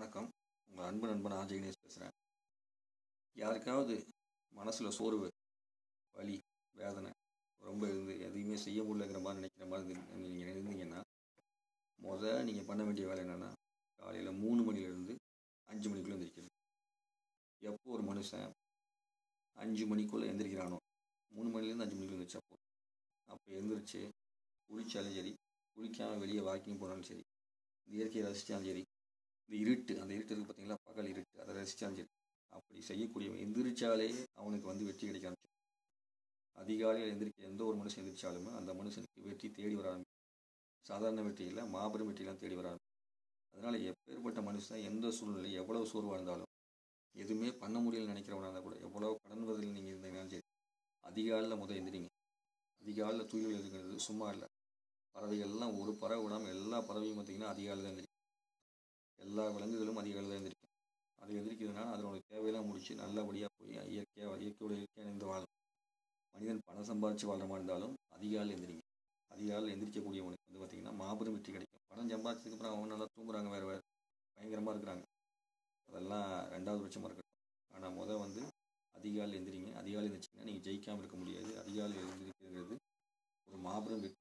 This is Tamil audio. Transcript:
வணக்கம் உங்கள் அன்பு நண்பன் ஆஜய் கணேஷ் பேசுகிறேன் யாருக்காவது மனசில் சோர்வு வலி வேதனை ரொம்ப இருந்து எதையுமே செய்ய முடியலங்கிற மாதிரி நினைக்கிற மாதிரி இருந்து நீங்கள் இருந்தீங்கன்னா முத நீங்கள் பண்ண வேண்டிய வேலை என்னென்னா காலையில் மூணு மணிலேருந்து அஞ்சு மணிக்குள்ளே எந்திரிக்கிறது எப்போ ஒரு மனுஷன் அஞ்சு மணிக்குள்ளே எந்திரிக்கிறானோ மூணு மணிலேருந்து அஞ்சு மணிக்குள்ளே எந்திரிச்சா போதும் அப்போ எழுந்திரிச்சு குளிச்சாலும் சரி குளிக்காமல் வெளியே வாக்கிங் போனாலும் சரி இந்த இயற்கையை ரசித்தாலும் சரி இந்த இருட்டு அந்த இருட்டு இருக்குது பார்த்தீங்களா பகல் இருட்டு அதை ரசித்தாலும் சரி அப்படி செய்யக்கூடியவன் எந்திரிச்சாலே அவனுக்கு வந்து வெற்றி கிடைக்க ஆரம்பிச்சிடும் அதிகாலையில் எந்திரிக்க எந்த ஒரு மனுஷன் எந்திரிச்சாலுமே அந்த மனுஷனுக்கு வெற்றி தேடி வர ஆரம்பிக்கும் சாதாரண வெற்றி இல்லை மாபெரும் வெற்றிலாம் தேடி வர ஆரம்பிக்கும் அதனால் எப்பேற்பட்ட மனுஷன் எந்த சூழ்நிலை எவ்வளோ சோர்வாக இருந்தாலும் எதுவுமே பண்ண முடியலன்னு நினைக்கிறவனா இருந்தால் கூட எவ்வளோ கடன் பதில் நீங்கள் இருந்தீங்கன்னாலும் சரி அதிகாலையில் முதல் எந்திரிங்க அதிகாலையில் தூய்கள் இருக்கிறது சும்மா இல்லை பறவைகள்லாம் ஒரு பறவை விடாமல் எல்லா பறவையும் பார்த்திங்கன்னா அதிகாலையில் தான் எந்திரிக்கும் எல்லா விலங்குகளும் அதிகாலையில் தான் எந்திரிக்கும் அது எந்திரிக்கிறதுனால அதனோட தேவையெல்லாம் முடித்து நல்லபடியாக போய் இயற்கையாக இயற்கையோட இயற்கை இணைந்து வாழும் மனிதன் பணம் சம்பாரித்து வாழ்கிற மாதிரி இருந்தாலும் அதிகாலையில் எந்திரிங்க அதிகாலையில் எந்திரிக்கக்கூடியவனுக்கு வந்து பார்த்திங்கன்னா மாபெரும் வெற்றி கிடைக்கும் பணம் சம்பாதிச்சதுக்கப்புறம் அவங்க நல்லா தூங்குறாங்க வேறு வேறு பயங்கரமாக இருக்கிறாங்க அதெல்லாம் ரெண்டாவது பட்சமாக இருக்கட்டும் ஆனால் முதல் வந்து அதிகாலையில் எந்திரிங்க அதிகாலையில் எழுந்திரிச்சிங்கன்னா நீங்கள் ஜெயிக்காமல் இருக்க முடியாது அதிகாலையில் எழுந்திரிக்கிறது ஒரு மாபெரும் வெற்றி